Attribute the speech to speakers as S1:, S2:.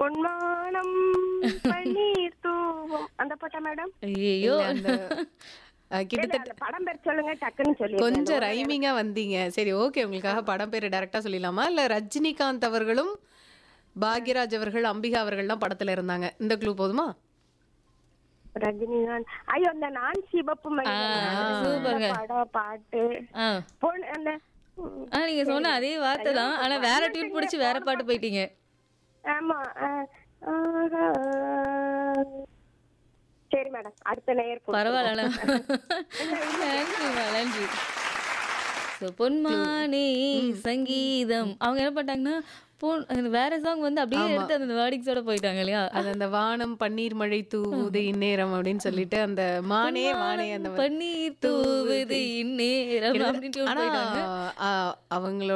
S1: பொன்மானம் பன்னீர் தூவும் அந்த பாட்டா மேடம்
S2: ஐயோ
S3: இல்ல, அந்த அஹ், கிட்டத்தட்ட
S1: அந்த படம் பேர் சொல்லுங்க டக்குன்னு சொல்லி
S3: கொஞ்சம் ரைமிங்கா வந்தீங்க சரி ஓகே உங்களுக்காக படம் பேரு டைரக்டா சொல்லிடலாமா இல்ல ரஜினிகாந்த் அவர்களும் பாக்யராஜ் அவர்கள் அம்பிகா அவர்கள்லாம் படத்துல இருந்தாங்க இந்த க்ளூ போதுமா
S1: ரஜினிகாந்த் ஐயோ அந்த நான் சிவப்பு மனிதன்
S2: ஆ,
S1: அந்த
S2: சூப்பர்ங்க.
S1: படம் பாட்டு
S2: ஆ
S1: பொன் அந்த ம்,
S2: ஆ நீங்க சொன்ன அதே வார்த்தை தான் ஆனா வேற டியூன் பிடிச்சி வேற பாட்டு போயிட்டீங்க
S1: ஆமா ஆ, ஆஹா. சரி மேடம் அடுத்த நேயர்
S2: பரவாயில்ல நன்றிம்மா நன்றி ஸோ பொன்மானே சங்கீதம் அவங்க என்ன பண்ணிட்டாங்கன்னா பொன் அந்த வேற சாங் வந்து அப்படியே எடுத்து அந்த வேர்டிங்ஸோட போயிட்டாங்க இல்லையா
S3: அது அந்த வானம் பன்னீர் மழை தூவுது இந்நேரம் அப்படின்னு சொல்லிட்டு அந்த மானே மானே அந்த
S2: பன்னீர் தூவுது இந்நேரம் அப்படின்னு tune
S3: ஆனா
S2: போயிட்டாங்க
S3: அஹ், அவங்களோட